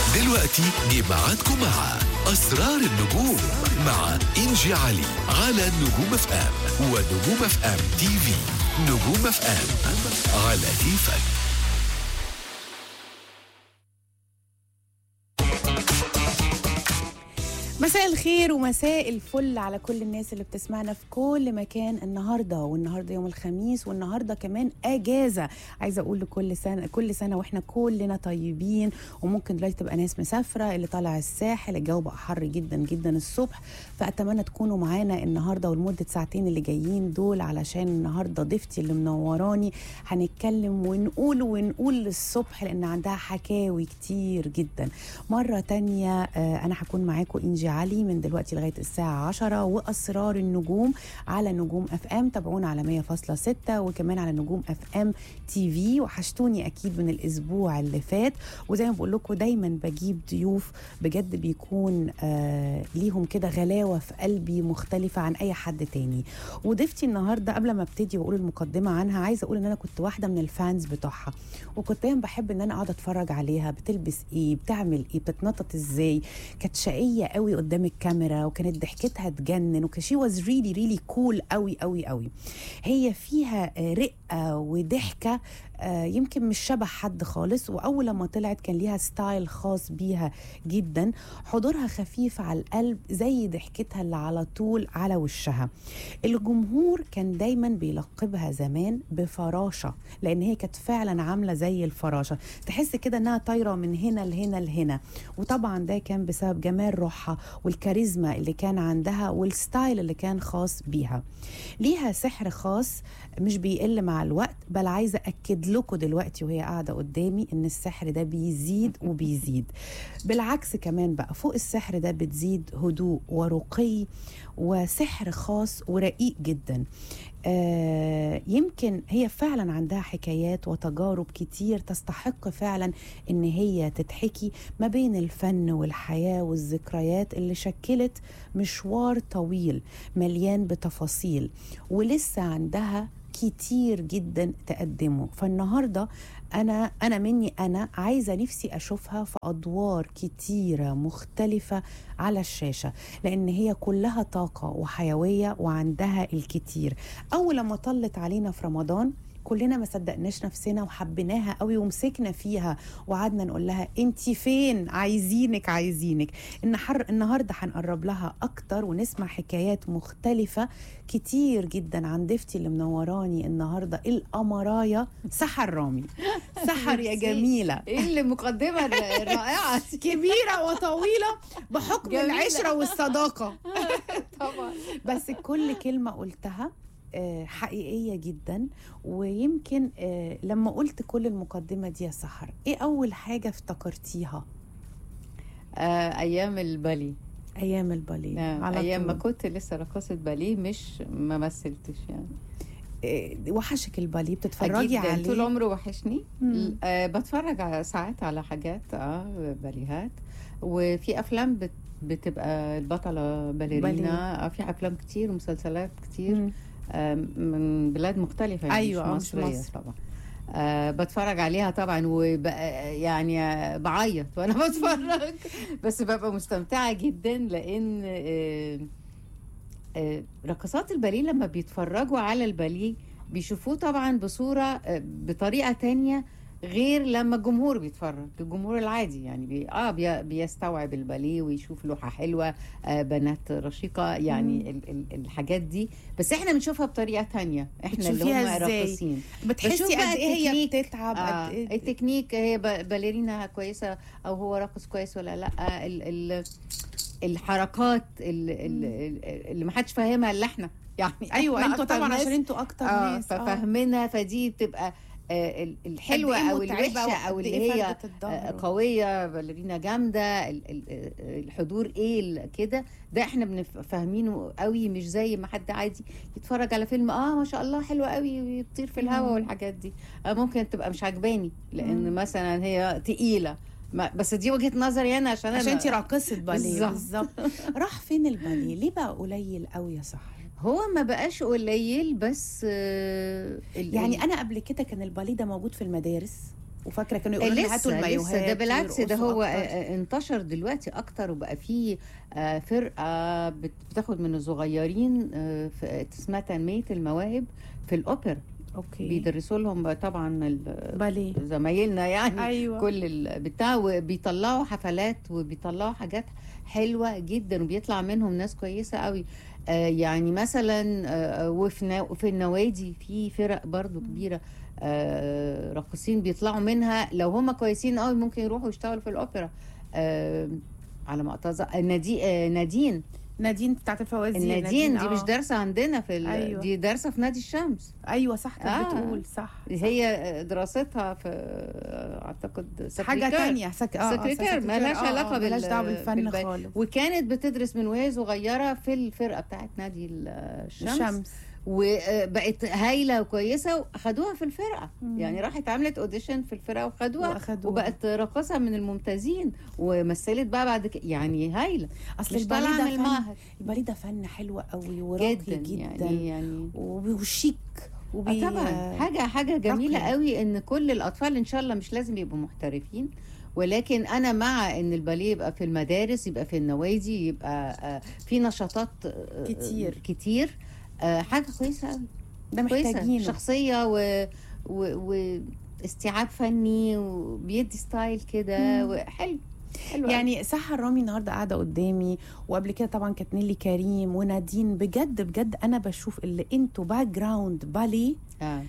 دلوقتي جه ميعادكم مع أسرار النجوم مع إنجي علي على نجوم اف ام ونجوم اف ام تي في نجوم اف ام على كيفك مساء الخير ومساء الفل على كل الناس اللي بتسمعنا في كل مكان النهارده والنهارده يوم الخميس والنهارده كمان اجازه عايزه اقول لكل سنه كل سنه واحنا كلنا طيبين وممكن دلوقتي تبقى ناس مسافره اللي طالع الساحل الجو بقى حر جدا جدا الصبح فاتمنى تكونوا معانا النهارده ولمده ساعتين اللي جايين دول علشان النهارده ضيفتي اللي منوراني هنتكلم ونقول ونقول للصبح لان عندها حكاوي كتير جدا مره تانية آه، انا هكون معاكم انجي علي من دلوقتي لغايه الساعه 10 واسرار النجوم على نجوم اف ام تابعونا على 100.6 وكمان على نجوم اف ام تي في وحشتوني اكيد من الاسبوع اللي فات وزي ما بقول لكم دايما بجيب ضيوف بجد بيكون آه ليهم كده غلاوه في قلبي مختلفه عن اي حد تاني وضيفتي النهارده قبل ما ابتدي واقول المقدمه عنها عايزه اقول ان انا كنت واحده من الفانز بتوعها وكنت دايما بحب ان انا اقعد اتفرج عليها بتلبس ايه بتعمل ايه بتتنطط ازاي كانت شقيه قوي قدام الكاميرا وكانت ضحكتها تجنن وكان شي واز ريلي ريلي كول قوي قوي قوي هي فيها آه، رقه وضحكه آه، يمكن مش شبه حد خالص واول لما طلعت كان ليها ستايل خاص بيها جدا حضورها خفيف على القلب زي ضحكتها اللي على طول على وشها الجمهور كان دايما بيلقبها زمان بفراشه لان هي كانت فعلا عامله زي الفراشه تحس كده انها طايره من هنا لهنا لهنا وطبعا ده كان بسبب جمال روحها والكاريزما اللي كان عندها والستايل اللي كان خاص بيها ليها سحر خاص مش بيقل مع الوقت بل عايزه اكد لكم دلوقتي وهي قاعده قدامي ان السحر ده بيزيد وبيزيد بالعكس كمان بقى فوق السحر ده بتزيد هدوء ورقي وسحر خاص ورقيق جدا آه يمكن هي فعلا عندها حكايات وتجارب كتير تستحق فعلا ان هي تتحكي ما بين الفن والحياه والذكريات اللي شكلت مشوار طويل مليان بتفاصيل ولسه عندها كتير جدا تقدمه فالنهارده انا انا مني انا عايزه نفسي اشوفها في ادوار كتيره مختلفه على الشاشه لان هي كلها طاقه وحيويه وعندها الكتير اول لما طلت علينا في رمضان كلنا ما صدقناش نفسنا وحبيناها قوي ومسكنا فيها وقعدنا نقول لها انت فين عايزينك عايزينك النهار النهارده هنقرب لها اكتر ونسمع حكايات مختلفه كتير جدا عن ضيفتي اللي منوراني النهارده القمرايه سحر رامي سحر يا جميله ايه المقدمه الرائعه دي؟ كبيره وطويله بحكم جميلة. العشره والصداقه طبعا بس كل كلمة قلتها آه، حقيقية جدا ويمكن آه، لما قلت كل المقدمة دي يا سحر ايه أول حاجة افتكرتيها آه ايام الباليه أيام الباليه آه على ايام ما طول. كنت لسه رقاصه باليه مش ما مثلتش يعني آه، وحشك الباليه بتتفرجي جداً، عليه طول عمره وحشني مم. آه بتفرج على ساعات على حاجات اه باليهات وفي افلام بت بتبقى البطلة باليه. باليرينا آه في أفلام كتير ومسلسلات كتير مم. آه من بلاد مختلفة يعني أيوة، آه، مش مش مصرية مصر. طبعا آه بتفرج عليها طبعا وب... يعني آه، بعيط وانا بتفرج بس ببقى مستمتعه جدا لان آه آه رقصات الباليه لما بيتفرجوا على الباليه بيشوفوه طبعا بصوره آه بطريقه تانية غير لما الجمهور بيتفرج الجمهور العادي يعني بي اه بي بيستوعب الباليه ويشوف لوحه حلوه آه بنات رشيقه يعني ال ال الحاجات دي بس احنا بنشوفها بطريقه تانية احنا اللي بتشوفيها هم إزاي؟ الراقصين بتحسي بشوف قد بقى ايه هي التكنيك. بتتعب آه قد ايه التكنيك هي ب- باليرينا كويسه او هو راقص كويس ولا لا ال ال الحركات ال- ال- اللي ما حدش فاهمها الا احنا يعني ايوه إحنا انتوا أكتر طبعا ناس عشان انتوا اكتر اه ناس آه. ففاهمينها فدي بتبقى آه، ال- الحلوه قد إيه او متعبة الوحشه او وقد اللي إيه هي فردة الظهر. آه، قويه باليرينا جامده ال- ال- آه، الحضور ايه ال- كده ده احنا بنف- فاهمينه قوي مش زي ما حد عادي يتفرج على فيلم اه ما شاء الله حلو قوي ويطير في الهواء مم. والحاجات دي آه ممكن تبقى مش عجباني لان مم. مثلا هي تقيله ما بس دي وجهه نظري انا عشان عشان أنا انت راقصه باليه بالظبط. بالظبط راح فين الباليه ليه بقى قليل قوي يا سحر هو ما بقاش قليل بس آه، ال- يعني ال- انا قبل كده كان الباليه ده موجود في المدارس وفاكره كانوا يقولوا لنا هاتوا لسه المايوهات لسه ده بالعكس ده ويرقصوا هو أكتر. آه، انتشر دلوقتي اكتر وبقى فيه آه، فرقه بت- بتاخد من الصغيرين آه، في- اسمها تنميه المواهب في الاوبرا اوكي بيدرسوا لهم طبعا ال- باليه زمايلنا يعني ايوه كل البتاع وبيطلعوا حفلات وبيطلعوا حاجات حلوه جدا وبيطلع منهم ناس كويسه قوي آه يعني مثلا آه وفي نا- في النوادي في فرق برضو كبيره آه راقصين بيطلعوا منها لو هم كويسين قوي ممكن يروحوا يشتغلوا في الاوبرا آه على ما اتذكر نادي آه نادين نادين بتاعت الفوازير النادين دي آه. مش دارسه عندنا في ال... أيوة. دي دارسه في نادي الشمس ايوه صح كانت آه. بتقول صح هي دراستها في اعتقد حاجه سكرتير. تانية سك... آه، آه، سكرتير سكرتير. مالهاش آه، آه، علاقة بال- مالهاش دعوه بالفن بالب- خالص وكانت بتدرس من وهي صغيره في الفرقه بتاعت نادي الشمس, الشمس. الشمس وبقت هايله وكويسه واخدوها في الفرقه مم. يعني راحت عملت اوديشن في الفرقه وخدوها واخدوها وبقت راقصه من الممتازين ومثلت بقى بعد كده يعني هايله اصل مش الباليه طالعه ده من فن المعهد الباليه ده فن حلو قوي وراقي جدا, جدا, يعني يعني وب- وشيك وبي... آه طبعا حاجه حاجه جميله راقي. قوي ان كل الاطفال ان شاء الله مش لازم يبقوا محترفين ولكن انا مع ان الباليه يبقى في المدارس يبقى في النوادي يبقى آه، في نشاطات آه، كتير. كتير آه، حاجه كويسه قوي ده كويسه محتاجينه شخصيه و, و... و... استيعاب فني وبيدي ستايل كده مم. وحلو حلو قوي. يعني سحر رامي النهارده قاعده قدامي وقبل كده طبعا كانت نيلي كريم ونادين بجد بجد انا بشوف اللي انتوا باك جراوند بالي آه.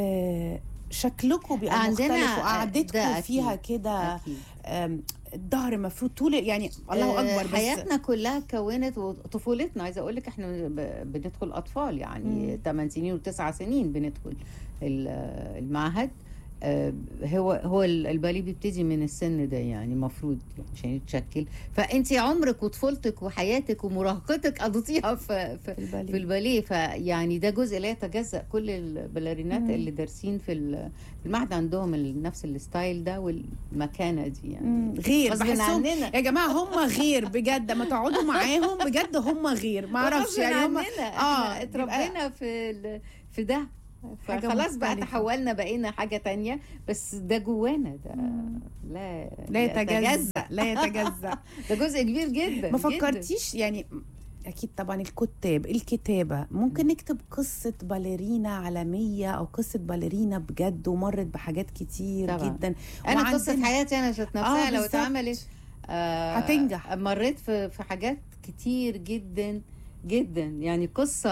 آه شكلكم بيبقى عندنا مختلف ده وقعدتكم أكيد. فيها كده أكيد. آم، الظهر مفروض طول يعني الله آه، اكبر بس حياتنا كلها اتكونت وطفولتنا عايزه اقول لك احنا ب- بندخل اطفال يعني مم. 8 سنين و9 سنين بندخل ال- المعهد آه، هو هو ال- الباليه بيبتدي من السن ده يعني المفروض عشان يتشكل فانت عمرك وطفولتك وحياتك ومراهقتك قضيتيها في في في الباليه في الباليه فيعني ده جزء لا يتجزا كل الباليرينات مم. اللي دارسين في ال- في المعهد عندهم ال- نفس الستايل ده والمكانه دي يعني مم، غير غصب بحسهم عننا يا جماعه هم غير بجد ما تقعدوا معاهم بجد هم غير ما اعرفش غصب يعني هم عننا آه، اه اتربينا في ال- في ده حاجة فخلاص بقى مختلفة. تحولنا بقينا حاجة تانية بس ده جوانا ده مم. لا لا يتجزأ لا يتجزأ ده جزء كبير جدا ما جداً. فكرتيش يعني اكيد طبعا الكتاب الكتابه ممكن نكتب قصه باليرينا عالميه او قصه باليرينا بجد ومرت بحاجات كتير طبعا. جدا انا وعندنا- قصة حياتي انا ذات نفسها آه، لو بالظبط. اتعملت آه هتنجح. مريت في في حاجات كتير جدا جدا يعني قصة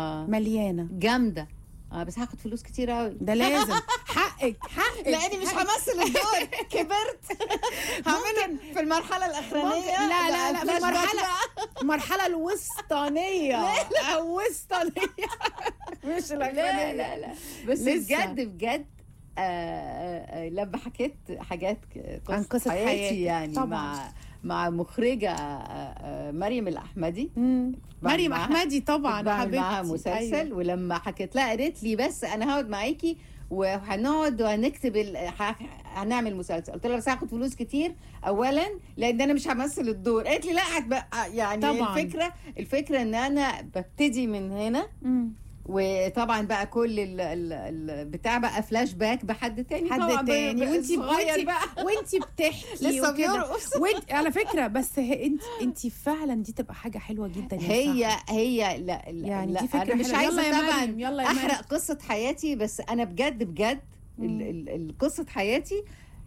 مليانه جامدة آه بس هاخد فلوس كتير قوي ده لازم حقك حقك لاني مش حقك. همثل الدور كبرت هعمله في المرحله الاخرانيه ممكن- لا لا لا في فلاش باك المرحله بقى. المرحله الوسطانيه او وسطانيه مش لا الاخرانيه لا لا بس لسه. بجد بجد آه، آه، آه، لما حكيت حاجات ك- عن قصة حياتي حياتك. يعني طبعاً. مع مع مخرجه آه، آه، مريم الاحمدي مم. بعمل مريم معاها- احمدي طبعا بعمل حبيبتي معاها مسلسل أيوة. ولما حكيت لها قالت لي بس انا هقعد معاكي وهنقعد وهنكتب ال... ه- هنعمل مسلسل قلت لها بس هاخد فلوس كتير اولا لان انا مش همثل الدور قالت لي لا هتبقى يعني طبعاً. الفكره الفكره ان انا ببتدي من هنا مم. وطبعا بقى كل ال ال ال بتاع بقى فلاش باك بحد تاني حد طبعاً ب- تاني ب- وانتي صغير وانتي بقى وانتي بتحكي لسه وكده. بيرقص وانت على فكره بس هي انت انت فعلا دي تبقى حاجه حلوه جدا يا هي سحر. هي لا, لا يعني لا دي فكره انا مش حلوة. عايزه يلا يا طبعا مريم يلا يا مريم احرق قصه حياتي بس انا بجد بجد ال- مم. ال- ال- قصه حياتي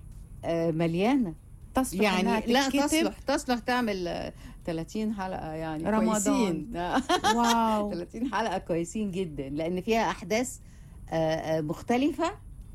آه، مليانه تصلح يعني إنها لا تتكتب. تصلح تصلح تعمل آه، 30 حلقه يعني رمضان. كويسين آه، واو 30 حلقه كويسين جدا لان فيها احداث آه، آه، مختلفه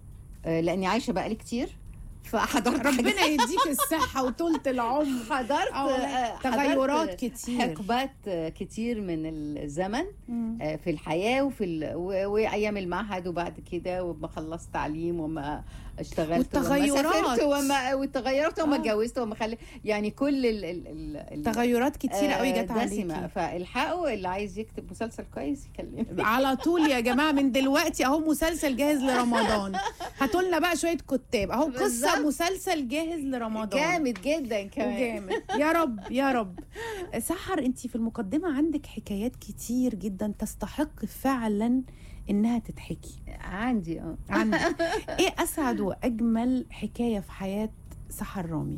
آه، لاني عايشه بقالي كتير فحضرت حاجات- ربنا يديك الصحه وطولة العمر حضرت أو لا، آه، تغيرات حضرت كتير حقبات آه، كتير من الزمن مم. آه، في الحياه وفي ال... و... وايام المعهد وبعد كده وما خلصت تعليم وما اشتغلت والتغيرات. وما سافرت وما والتغيرات وما آه. اتجوزت وما خلي يعني كل ال... ال... ال... ال- تغيرات كتيره قوي آه، جت دسمة عليكي فالحقوا اللي عايز يكتب مسلسل كويس يكلمني على طول يا جماعه من دلوقتي اهو مسلسل جاهز لرمضان هاتوا لنا بقى شويه كتاب اهو قصه بالظبط. مسلسل جاهز لرمضان جامد جدا كمان وجامد يا رب يا رب سحر انت في المقدمه عندك حكايات كتير جدا تستحق فعلا انها تتحكي عندي اه عندك ايه اسعد واجمل حكايه في حياه سحر رامي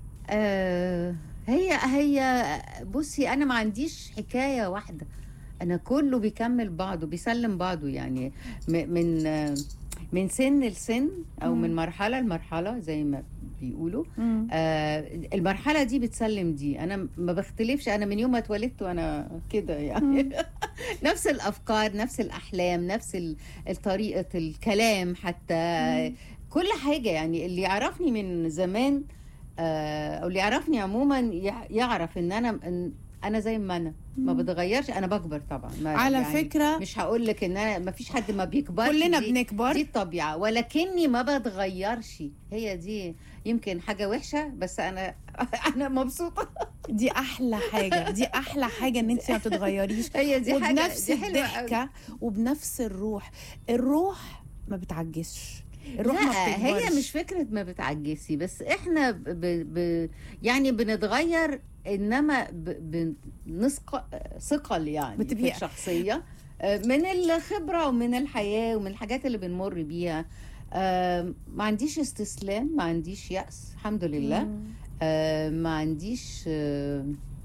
آه، هي هي بصي انا ما عنديش حكايه واحده انا كله بيكمل بعضه بيسلم بعضه يعني م- من آه، من سن لسن او مم. من مرحله لمرحله زي ما بيقولوا مم. آه المرحله دي بتسلم دي انا ما بختلفش انا من يوم ما اتولدت وانا كده يعني نفس الافكار نفس الاحلام نفس ال- طريقه الكلام حتى كل حاجه يعني اللي يعرفني من زمان آه، او اللي يعرفني عموما يع- يعرف ان انا إن انا زي ما انا ما بتغيرش انا بكبر طبعا ما على يعني فكره مش هقول لك ان انا ما فيش حد ما بيكبرش كلنا دي- بنكبر دي الطبيعه ولكني ما بتغيرش هي دي يمكن حاجه وحشه بس انا انا مبسوطه دي احلى حاجه دي احلى حاجه ان انت ما بتتغيريش هي دي حاجه وبنفس دي حلوة أوي. الضحكه وبنفس الروح الروح ما بتعجزش الروح ما لا هي بتكبرش مش فكره ما بتعجزي بس احنا ب ب يعني بنتغير انما ب بنثق ثقل يعني بتبقي- في الشخصيه آه، من الخبره ومن الحياه ومن الحاجات اللي بنمر بيها آه، ما عنديش استسلام ما عنديش يأس الحمد لله مم. آه، ما عنديش آه،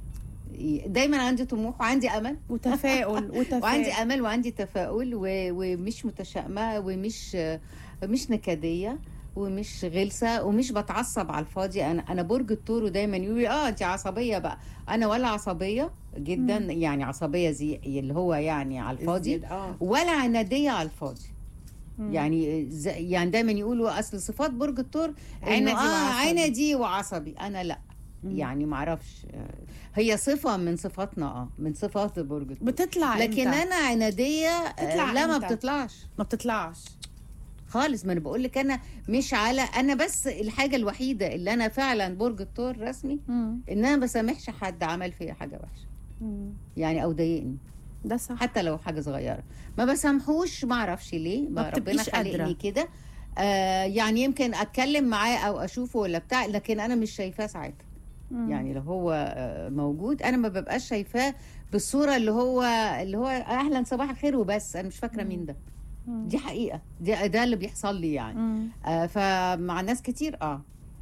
دايما عندي طموح وعندي امل وتفاؤل وتفاؤل وعندي امل وعندي تفاؤل و... ومش متشائمه ومش مش نكديه ومش غلسه ومش بتعصب على الفاضي انا انا برج الثور ودايما يقولوا لي اه انت عصبيه بقى انا ولا عصبيه جدا مم. يعني عصبيه زي اللي هو يعني على الفاضي الزيادة، اه ولا عناديه على الفاضي مم. يعني زي يعني دايما يقولوا اصل صفات برج الثور عندي عنادي اه وعصبي. عنادي وعصبي انا لا مم. يعني ما اعرفش هي صفه من صفاتنا اه من صفات برج الثور بتطلع لكن إمتى؟ انا عناديه آه، تطلع لا ما إمتى؟ بتطلعش ما بتطلعش خالص ما انا بقول لك انا مش على انا بس الحاجه الوحيده اللي انا فعلا برج الثور رسمي مم. ان انا ما بسامحش حد عمل فيا حاجه وحشه مم. يعني او ضايقني ده صح حتى لو حاجه صغيره ما بسامحوش ما اعرفش ليه ما ما ربنا بتبقيش قادرة. خلقني كده آه يعني يمكن اتكلم معاه او اشوفه ولا بتاع لكن انا مش شايفاه ساعتها مم. يعني لو هو آه، موجود انا ما ببقاش شايفاه بالصوره اللي هو اللي هو اهلا صباح الخير وبس انا مش فاكره مم. مين ده مم. دي حقيقه دي ده اللي بيحصل لي يعني مم. آه فمع ناس كتير اه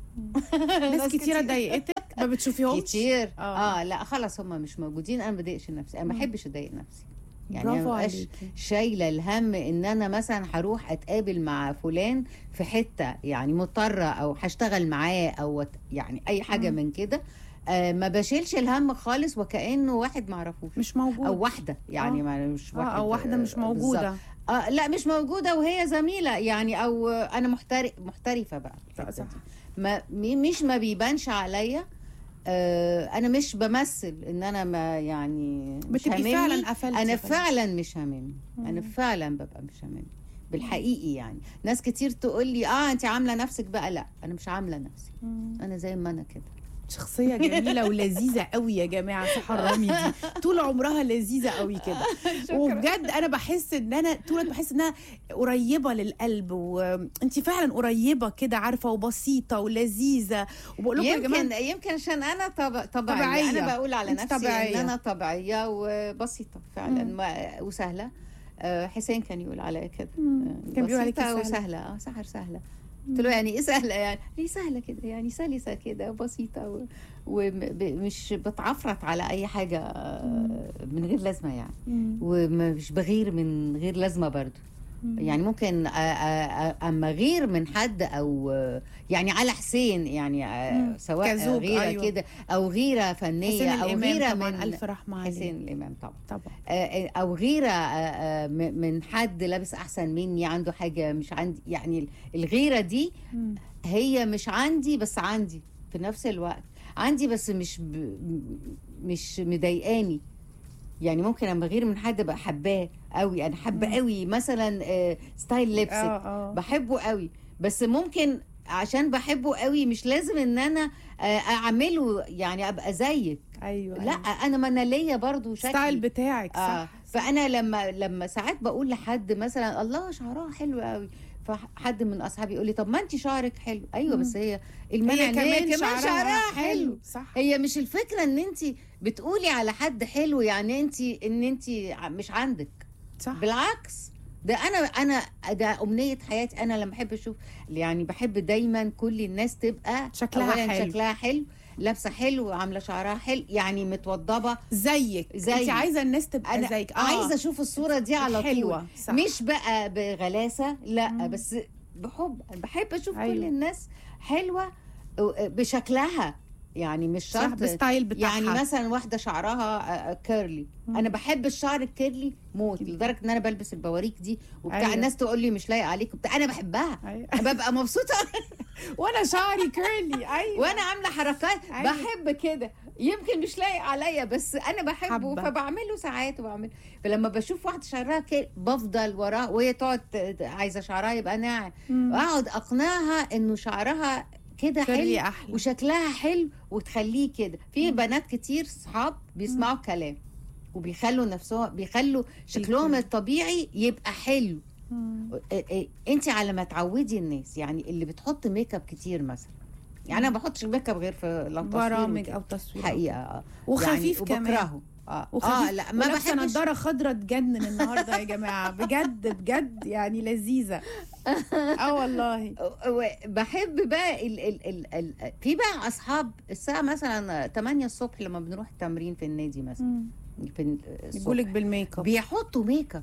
ناس كتيره ضايقتك ما بتشوفيهمش كتير آه. اه, آه لا خلاص هم مش موجودين انا ما بضايقش نفسي انا ما مم. بحبش اضايق نفسي يعني برافو أنا ما بقاش عليكي شايله الهم ان انا مثلا هروح اتقابل مع فلان في حته يعني مضطره او هشتغل معاه او وت- يعني اي حاجه مم. من كده آه ما بشيلش الهم خالص وكانه واحد ما اعرفوش مش موجود او واحده يعني آه. ما مش آه، واحد او واحده مش آه، بالظبط. موجوده آه لا مش موجوده وهي زميله يعني او آه، انا محترف محترفه بقى في الحتة صح. دي. ما م- مش ما بيبانش عليا آه انا مش بمثل ان انا ما يعني مش بتبقي هاممني. فعلا قفلتي انا خلاص. فعلا مش هاممني انا مم. فعلا ببقى مش هاممني بالحقيقي يعني ناس كتير تقول لي اه انت عامله نفسك بقى لا انا مش عامله نفسي مم. انا زي ما انا كده شخصية جميلة ولذيذة قوي يا جماعة سحر رامي دي طول عمرها لذيذة قوي كده وبجد أنا بحس إن أنا طول الوقت بحس إنها قريبة للقلب وأنت فعلا قريبة كده عارفة وبسيطة ولذيذة وبقول لكم يا يمكن جماعة يمكن عشان انا طب... طبيعيه طبيعية. انا بقول على أنت نفسي طبيعية. ان انا طبيعيه وبسيطه فعلا مم. ما... وسهله آه، حسين كان يقول عليا كده مم. آه، كان بيقول عليكي بسيطة سهلة. وسهله اه سحر سهله قلت له يعني ايه سهله يعني ليه سهله كده يعني سلسه كده بسيطه و... ومش بتعفرت على اي حاجه آه، من غير لازمه يعني مم. ومش بغير من غير لازمه برضو مم. يعني ممكن أ- أ- أ- اما غير من حد او يعني على حسين يعني أ- مم. سواء كزوج، غيره أيوة. كده او غيره حسين فنيه او الإمام غيره طبعا من ألف رحمة عليه حسين الامام طبعا طبعا آه، او غيره آه، آه، م- من حد لابس احسن مني عنده حاجه مش عندي يعني الغيره دي مم. هي مش عندي بس عندي في نفس الوقت عندي بس مش ب... مش مضايقاني يعني ممكن اما غير من حد ابقى حباه قوي انا حابه مم. قوي مثلا آه، ستايل لبسك اه اه بحبه قوي بس ممكن عشان بحبه قوي مش لازم ان انا آه، اعمله يعني ابقى زيك ايوه لا أيوة. انا ما انا ليا برضه شكلي ستايل بتاعك اه صح فانا لما لما ساعات بقول لحد مثلا الله شعرها حلو قوي فحد من اصحابي يقول لي طب ما انت شعرك حلو ايوه مم. بس هي المنع هي إن كمان شعرها حلو صح هي مش الفكره ان انت بتقولي على حد حلو يعني انت ان انت مش عندك صح بالعكس ده انا انا ده امنيه حياتي انا لما احب اشوف يعني بحب دايما كل الناس تبقى شكلها أولاً حلو. شكلها حلو لابسه حلو وعامله شعرها حلو يعني متوضبه زيك زي- انت عايزه الناس تبقى انا زيك آه. عايزه اشوف الصوره دي على طول حلوه صح. مش بقى بغلاسه لا مم. بس بحب بحب اشوف أيوة. كل الناس حلوه بشكلها يعني مش صح شرط بالستايل بتاعها يعني مثلا واحده شعرها آه، كيرلي مم. انا بحب الشعر الكيرلي موت لدرجه ان انا بلبس البواريك دي وبتاع أيوة. الناس تقول لي مش لايقه عليك وبتاع انا بحبها أيوة. ببقى مبسوطه وانا شعري كيرلي ايوه وانا عامله حركات أيوة. بحب كده يمكن مش لايق عليا بس انا بحبه حبة. فبعمله ساعات وبعمل فلما بشوف واحده شعرها كده بفضل وراها وهي تقعد ت- عايزه شعرها يبقى ناعم مم. واقعد اقنعها انه شعرها كده كيرلي حلو احلى وشكلها حلو وتخليه كده في بنات كتير صحاب بيسمعوا كلام وبيخلوا نفسهم بيخلوا شكلهم يكون. الطبيعي يبقى حلو مم. انت على ما تعودي الناس يعني اللي بتحط ميك اب كتير مثلا يعني انا ما بحطش ميك اب غير في التصوير برامج وكده. او تصوير حقيقه اه وخفيف يعني كمان وبكرهه اه وخفيف اه لا ما ولابسه بحبش نضاره خضراء تجنن النهارده يا جماعه بجد بجد يعني لذيذه اه والله و- بحب بقى ال ال ال ال في بقى اصحاب الساعه مثلا 8 الصبح لما بنروح التمرين في النادي مثلا مم. في الصبح يقولك بالميك اب بيحطوا ميك اب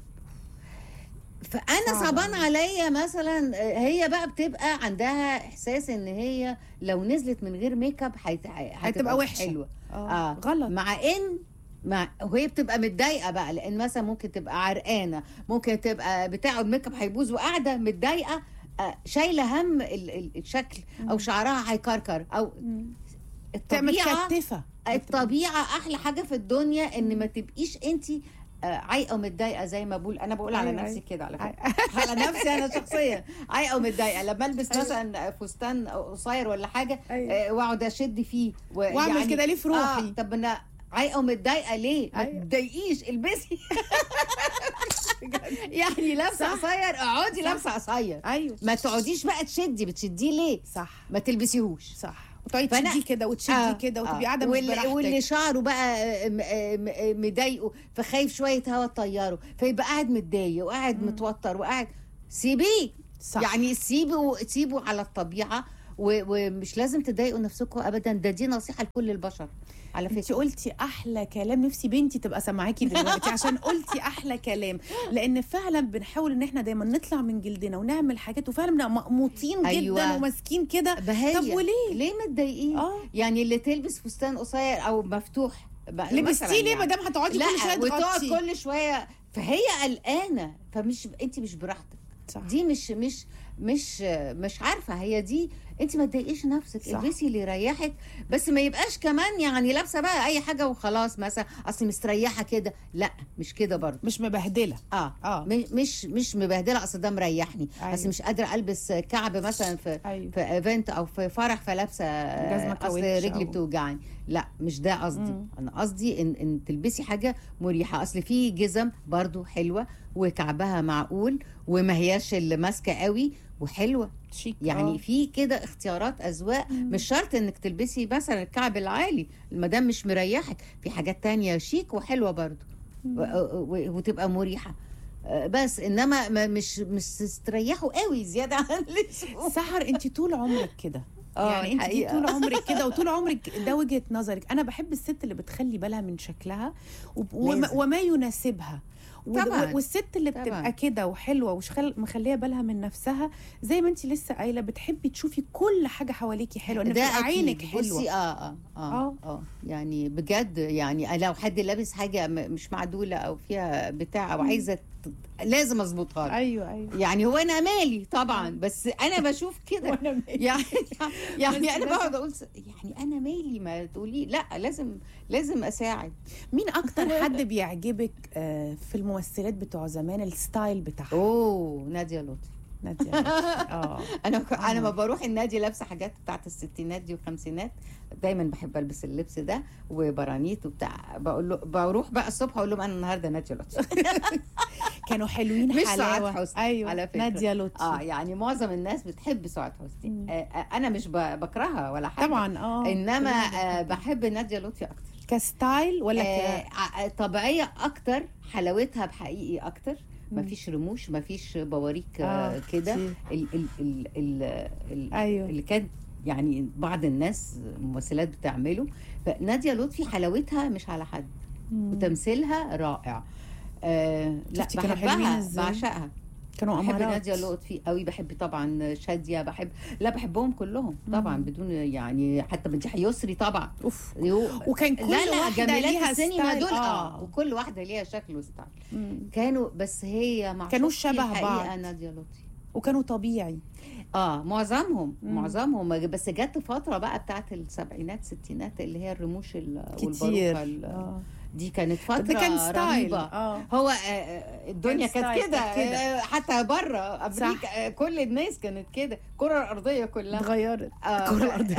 فانا صعب صعبان أوي. عليا مثلا هي بقى بتبقى عندها احساس ان هي لو نزلت من غير ميك اب هت- هتبقى مش وحشة. حلوه اه آه. غلط مع ان مع وهي بتبقى متضايقه بقى لان مثلا ممكن تبقى عرقانه ممكن تبقى بتاع الميك اب هيبوظ وقاعده متضايقه آه، شايله هم ال- ال- الشكل او مم. شعرها هيكركر او مم. تبقى الطبيعه متكتفه الطبيعه احلى حاجه في الدنيا ان ما تبقيش انت عايقه ومتضايقه زي ما بقول انا بقول على أيوة، نفسي أيوة. كده على فكره على نفسي انا شخصيا عايقه ومتضايقه لما البس أيوة. مثلا فستان قصير ولا حاجه أيوة. آه، واقعد اشد فيه و- واعمل يعني- كده ليه في روحي آه طب انا عايقه ومتضايقه ليه؟ ما أيوة. تضايقيش البسي يعني لابسه صح. قصير اقعدي صح. لابسه قصير ايوه ما تقعديش بقى تشدي بتشديه ليه؟ صح ما تلبسيهوش صح وتقعدي فأنا- تشدي كده وتشدي آه، كده وتبقي آه. قاعده مش واللي, واللي براحتك شعره بقى آه، م- آه، م- آه، مضايقه فخايف شويه هوا تطيره فيبقى قاعد متضايق وقاعد مم. متوتر وقاعد سيبيه صح يعني سيبوا سيبوا على الطبيعه و- ومش لازم تضايقوا نفسكم ابدا ده دي نصيحه لكل البشر على انت فكره قلتي احلى كلام نفسي بنتي تبقى سامعاكي دلوقتي عشان قلتي احلى كلام لان فعلا بنحاول ان احنا دايما نطلع من جلدنا ونعمل حاجات وفعلا بنبقى مقموطين أيوة. جدا وماسكين كده بهية طب وليه؟ ليه متضايقين اه يعني اللي تلبس فستان قصير او مفتوح بقى- لبستيه مثلاً ليه يعني. ما دام هتقعدي لا كل شويه وتقعد تغطي كل شويه فهي قلقانه فمش انت مش براحتك صح. دي مش مش مش مش عارفه هي دي انت ما تضايقيش نفسك صح. البسي اللي يريحك بس ما يبقاش كمان يعني لابسه بقى اي حاجه وخلاص مثلا اصل مستريحه كده لا مش كده برضه مش مبهدله اه اه م- مش مش مبهدله اصل ده مريحني أيوة. اصل مش قادره البس كعب مثلا في ايوه في ايفنت او في فرح فلابسه جزمة اصل كاوتش رجلي أو- بتوجعني لا مش ده قصدي مم. انا قصدي ان ان تلبسي حاجه مريحه اصل في جزم برضو حلوه وكعبها معقول وما هياش اللي ماسكه قوي وحلوه شيك يعني آه. في كده اختيارات اذواق مم. مش شرط انك تلبسي مثلا الكعب العالي ما دام مش مريحك في حاجات تانية شيك وحلوه برضو و- و- وتبقى مريحه آه، بس انما ما- مش مش تستريحوا قوي زياده عن اللزوم سحر انت طول عمرك كده آه، يعني انت دي الحقيقة. طول عمرك كده وطول عمرك ده وجهه نظرك انا بحب الست اللي بتخلي بالها من شكلها وب- وما, لازم. وما يناسبها و- طبعاً. والست اللي طبعاً. بتبقى كده وحلوه ومخليه بالها من نفسها زي ما انت لسه قايله بتحبي تشوفي كل حاجه حواليكي حلوه ان ده تبقى أكيد. عينك حلوه بصي اه اه اه آه. اه يعني بجد يعني لو حد لابس حاجه م- مش معدوله او فيها بتاع او عايزه ت- لازم اظبطها له. ايوه ايوه يعني هو انا مالي طبعا بس انا بشوف كده وانا مالي. يعني يعني بس- انا بس- بقعد اقول س- يعني انا مالي ما تقولي لا لازم لازم اساعد مين اكتر حد بيعجبك آه، في الممثلات بتوع زمان الستايل بتاعها اوه ناديه لطفي ناديه اه انا ك- انا آه. ما بروح النادي لابسه حاجات بتاعت الستينات دي والخمسينات دايما بحب البس اللبس ده وبرانيت وبتاع بقول له بروح بقى الصبح اقول لهم انا النهارده ناديه لطفي كانوا حلوين مش حلاوه سعاد حسني ايوه على فكرة. ناديه لطفي اه يعني معظم الناس بتحب سعاد حسني مم. آه آه، انا مش ب- بكرهها ولا حاجه طبعا اه انما كلنا آه بنحبها. بحب ناديه لطفي اكتر كستايل ولا آه ك ع- طبيعيه اكتر حلاوتها بحقيقي اكتر ما مم. فيش رموش ما فيش بواريك آه، آه كده كتير. ال ال ال ال ال أيوة. اللي كان يعني بعض الناس ممثلات بتعمله فناديه لطفي حلاوتها مش على حد مم. وتمثيلها رائع آه لا شفتي كانوا حلوين بحبها إزاي؟ بعشقها كانوا بحب امارات ناديه لطفي قوي بحب طبعا شاديه بحب لا بحبهم كلهم طبعا مم. بدون يعني حتى مديحه يسري طبعا اوف يو- وكان كل لا لا واحده جميلات ليها السينما ستايل. دول اه وكل واحده ليها شكل وستايل مم. كانوا بس هي مع كانوا شفتي شبه الحقيقة بعض. ناديه لطفي وكانوا طبيعي اه معظمهم مم. معظمهم بس جت فتره بقى بتاعت السبعينات الستينات اللي هي الرموش ال- كتير والباروكه ال- آه. دي كانت فتره ده كان ستايل رهيبه اه هو آه، آه، الدنيا كان كانت ستايل، كده كانت كده. آه، حتى بره امريكا آه، كل الناس كانت كده الكره الارضيه كلها اتغيرت آه، الكره الارضيه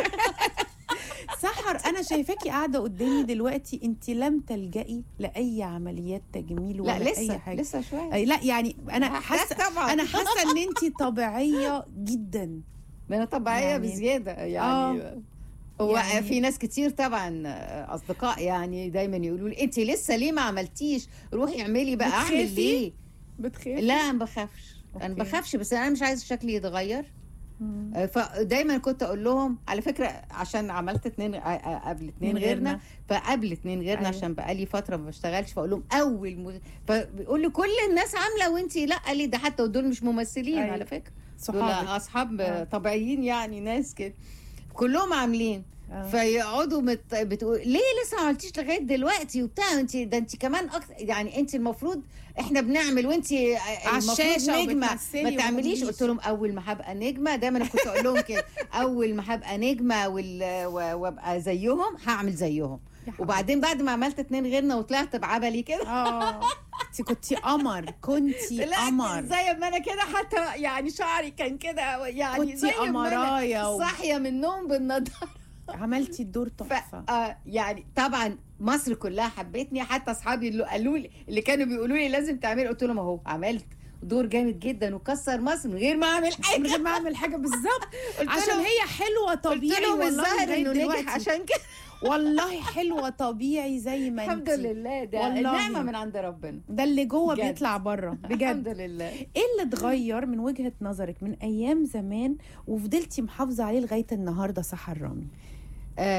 سحر انا شايفاكي قاعده قدامي دلوقتي انت لم تلجئي لاي عمليات تجميل ولا لا اي لسه حاجه لسه شويه أي لا يعني انا حاسه طبعا انا حاسه ان انت طبيعيه جدا ما انا طبيعيه يعني- بزياده يعني آه. هو يعني- يعني في ناس كتير طبعا آه، اصدقاء يعني دايما يقولوا لي انت لسه ليه ما عملتيش روحي اعملي بقى اعمل بتخافي؟ ليه بتخافي لا ما بخافش انا أوكي. بخافش بس انا مش عايزه شكلي يتغير مم. آه، فدايما كنت اقول لهم على فكره عشان عملت اتنين آه، آه، قبل اتنين اتنين غيرنا غيرنا. فقبل اتنين غيرنا أيوة. عشان بقالي فتره ما بشتغلش فاقول لهم اول مز... فبيقول لي كل الناس عامله وانت لا ليه ده حتى ودول مش ممثلين أيوة. على فكره دول صحابك اصحاب آه. طبيعيين يعني ناس كده كلهم عاملين آه. فيقعدوا مت... بتقول ليه لسه ما عملتيش لغايه دلوقتي وبتاع انت ده انت كمان أكتر يعني انت المفروض احنا بنعمل وانت المفروض الشاشة نجمه وبتمثلي ما تعمليش ومتقوليش. قلت لهم اول ما هبقى نجمه دايما أنا كنت اقول لهم كده اول ما هبقى نجمه وال... و- وابقى زيهم هعمل زيهم يا حبيبي. وبعدين بعد ما عملت اتنين غيرنا وطلعت بعبلي كده اه انت كنتي قمر كنتي طلعت قمر زي ما انا كده حتى يعني شعري كان كده يعني كنتي زي ما قمرايه انا و- صاحيه من النوم بالنضاره عملتي الدور ف... تحفه آه يعني طبعا مصر كلها حبتني حتى اصحابي اللي قالوا لي اللي كانوا بيقولوا لي لازم تعملي قلت لهم اهو عملت دور جامد جدا وكسر مصر من غير ما اعمل من حاجه غير ما اعمل حاجه بالظبط قلت عشان لهم- هي حلوه قلت طبيعي لهم والله الظاهر لغاية انه دلوقتي. نجح عشان كده والله حلوه طبيعي زي ما الحمد انتي. لله ده والله. النعمه من عند ربنا ده اللي جوه بجد. بيطلع بره الحمد بجد لله ايه اللي اتغير من وجهه نظرك من ايام زمان وفضلتي محافظه عليه لغايه النهارده سحر رامي